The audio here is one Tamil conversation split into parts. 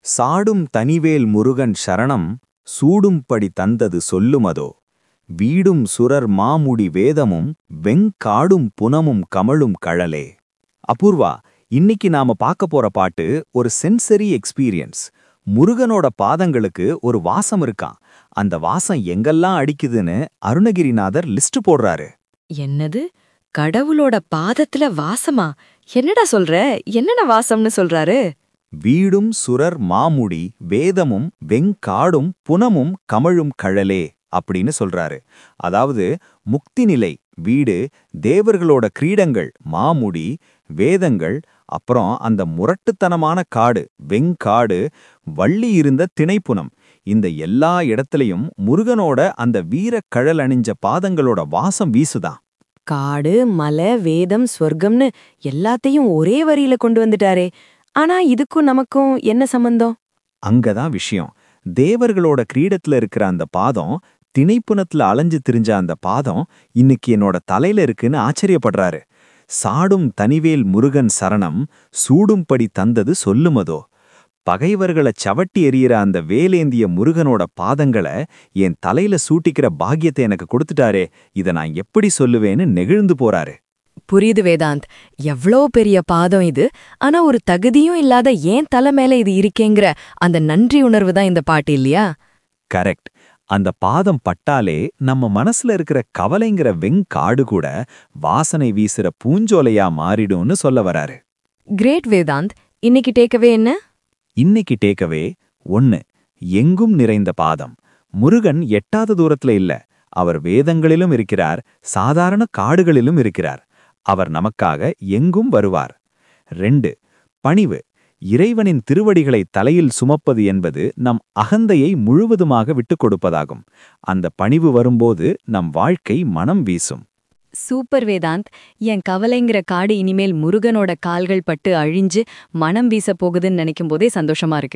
சாடும் தனிவேல் முருகன் சரணம் சூடும்படி தந்தது சொல்லுமதோ வீடும் சுரர் மாமுடி வேதமும் வெங்காடும் புனமும் கமழும் கழலே அபூர்வா இன்னைக்கு நாம பார்க்க போற பாட்டு ஒரு சென்சரி எக்ஸ்பீரியன்ஸ் முருகனோட பாதங்களுக்கு ஒரு வாசம் இருக்கான் அந்த வாசம் எங்கெல்லாம் அடிக்குதுன்னு அருணகிரிநாதர் லிஸ்ட் போடுறாரு என்னது கடவுளோட பாதத்துல வாசமா என்னடா சொல்ற என்னென்ன வாசம்னு சொல்றாரு வீடும் சுரர் மாமுடி வேதமும் வெங்காடும் புனமும் கமழும் கழலே அப்படின்னு சொல்றாரு அதாவது முக்தி நிலை வீடு தேவர்களோட கிரீடங்கள் மாமுடி வேதங்கள் அப்புறம் அந்த முரட்டுத்தனமான காடு வெங்காடு வள்ளி இருந்த திணைப்புனம் இந்த எல்லா இடத்துலயும் முருகனோட அந்த வீரக் கழல் அணிஞ்ச பாதங்களோட வாசம் வீசுதான் காடு மலை வேதம் சொர்க்கம்னு எல்லாத்தையும் ஒரே வரியில கொண்டு வந்துட்டாரே ஆனா இதுக்கும் நமக்கும் என்ன சம்பந்தம் அங்கதான் விஷயம் தேவர்களோட கிரீடத்துல இருக்கிற அந்த பாதம் திணைப்புனத்துல அலைஞ்சு திரிஞ்ச அந்த பாதம் இன்னைக்கு என்னோட தலையில இருக்குன்னு ஆச்சரியப்படுறாரு சாடும் தனிவேல் முருகன் சரணம் சூடும்படி தந்தது சொல்லுமதோ பகைவர்களை சவட்டி எறிகிற அந்த வேலேந்திய முருகனோட பாதங்களை என் தலையில சூட்டிக்கிற பாக்கியத்தை எனக்கு கொடுத்துட்டாரே இதை நான் எப்படி சொல்லுவேன்னு நெகிழ்ந்து போறாரு புரியுது வேதாந்த் எவ்ளோ பெரிய பாதம் இது ஆனா ஒரு தகுதியும் இல்லாத ஏன் தலை மேல இது இருக்கேங்கிற அந்த நன்றி உணர்வு தான் இந்த பாட்டு இல்லையா கரெக்ட் அந்த பாதம் பட்டாலே நம்ம மனசுல இருக்கிற கவலைங்கிற வெங்காடு கூட வாசனை வீசுற பூஞ்சோலையா மாறிடும்னு சொல்ல வராரு கிரேட் வேதாந்த் இன்னைக்கு டேக்கவே என்ன இன்னைக்கு டேக்கவே ஒன்னு எங்கும் நிறைந்த பாதம் முருகன் எட்டாத தூரத்துல இல்ல அவர் வேதங்களிலும் இருக்கிறார் சாதாரண காடுகளிலும் இருக்கிறார் அவர் நமக்காக எங்கும் வருவார் ரெண்டு பணிவு இறைவனின் திருவடிகளை தலையில் சுமப்பது என்பது நம் அகந்தையை முழுவதுமாக விட்டுக் கொடுப்பதாகும் அந்த பணிவு வரும்போது நம் வாழ்க்கை மனம் வீசும் சூப்பர் வேதாந்த் என் கவலைங்கிற காடு இனிமேல் முருகனோட கால்கள் பட்டு அழிஞ்சு மனம் வீச போகுதுன்னு நினைக்கும் போதே சந்தோஷமா இருக்கு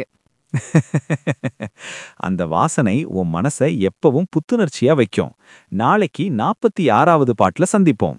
அந்த வாசனை உன் மனசை எப்பவும் புத்துணர்ச்சியா வைக்கும் நாளைக்கு நாற்பத்தி ஆறாவது பாட்டுல சந்திப்போம்